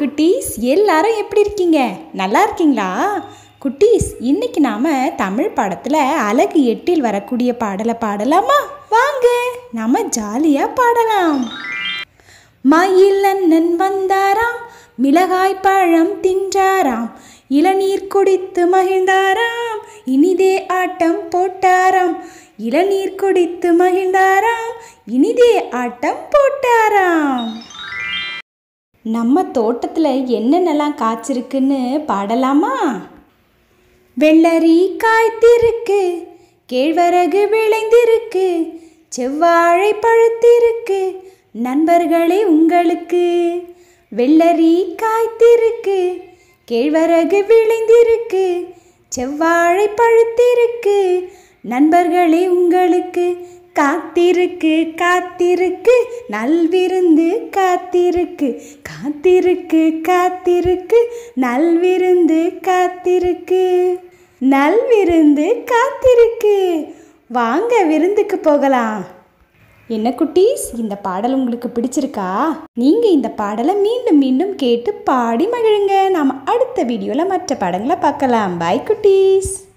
குட்டீஸ் எல்லாரும் எப்படி இருக்கீங்க நல்லா இருக்கீங்களா குட்டீஸ் இன்னைக்கு நாம தமிழ் பாடத்தில் அழகு எட்டில் வரக்கூடிய பாடலை பாடலாமா வாங்க நாம ஜாலியாக பாடலாம் மயில் அண்ணன் வந்தாராம் மிளகாய் பழம் தின்றாராம் இளநீர் குடித்து மகிழ்ந்தாராம் இனிதே ஆட்டம் போட்டாராம் இளநீர் குடித்து மகிழ்ந்தாராம் இனிதே ஆட்டம் போட்டாராம் நம்ம தோட்டத்தில் என்னென்னலாம் காய்ச்சிருக்குன்னு பாடலாமா வெள்ளரி காய்த்திருக்கு கேழ்வரகு விளைந்திருக்கு செவ்வாழை பழுத்திருக்கு நண்பர்களே உங்களுக்கு வெள்ளரி காய்த்திருக்கு கேழ்வரகு விளைந்திருக்கு செவ்வாழை பழுத்திருக்கு நண்பர்களே உங்களுக்கு காத்திருக்கு காத்திருக்கு நல்விருந்து காத்திருக்கு காத்திருக்கு காத்திருக்கு நல்விருந்து காத்திருக்கு நல்விருந்து காத்திருக்கு வாங்க விருந்துக்கு போகலாம் என்ன குட்டீஸ் இந்த பாடல் உங்களுக்கு பிடிச்சிருக்கா நீங்கள் இந்த பாடலை மீண்டும் மீண்டும் கேட்டு பாடி மகிழுங்க நாம் அடுத்த வீடியோவில் மற்ற படங்களை பார்க்கலாம் பாய் குட்டீஸ்